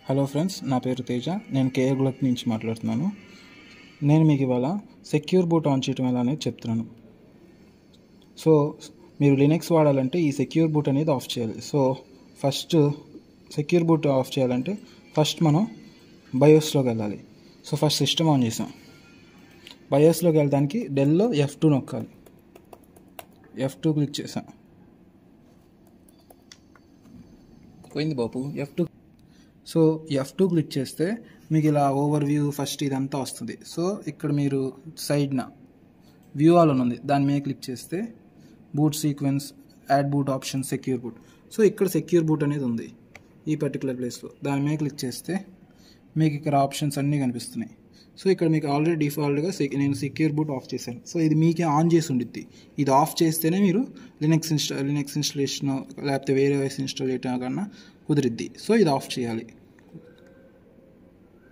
hello friends నా పేరు తేజ నేను కేఆర్ గులక్ నుంచి మాట్లాడుతున్నాను నేను మీకు ఇవాళ సెక్యూర్ బూట్ ఆన్ చేయడం ఎలా అనేది చెప్తున్నాను సో మీరు లినక్స్ వాడాలంటే ఈ సెక్యూర్ బూట్ అనేది ఆఫ్ చేయాలి so first secure boot off చేయాలంటే ఫస్ట్ మనం బయోస్లోకి వెళ్ళాలి సో ఫస్ట్ సిస్టమ్ ఆన్ చేసాం బయోస్లోకి వెళ్ళడానికి డెల్లో ఎఫ్ టూ నొక్కాలి ఎఫ్ టూ క్లిక్ చేసాం పోయింది బాపు F two so F two click చేస్తే మీకు ఇలా ఓవర్ వ్యూ ఫస్ట్ ఇదంతా వస్తుంది సో ఇక్కడ మీరు సైడ్న వ్యూ ఆల్ అని ఉంది దాని మీద క్లిక్ చేస్తే boot sequence add boot option secure boot so ఇక్కడ సెక్యూర్ బూట్ అనేది ఉంది ఈ పర్టికులర్ ప్లేస్లో దాని మీద క్లిక్ చేస్తే మీకు ఇక్కడ ఆప్షన్స్ అన్నీ కనిపిస్తున్నాయి సో ఇక్కడ మీకు ఆల్రెడీ డిఫాల్ట్గా నేను సెక్యూర్ బూట్ ఆఫ్ చేశాను సో ఇది మీకే ఆన్ చేసి ఉండిద్ది ఇది ఆఫ్ చేస్తేనే మీరు లినక్స్ ఇన్స్టా లినక్స్ ఇన్స్టలేషన్ లేకపోతే వేరే వైస్ ఇన్స్టాల్ చేయడం కన్నా కుదిరిద్ది సో ఇది ఆఫ్ చేయాలి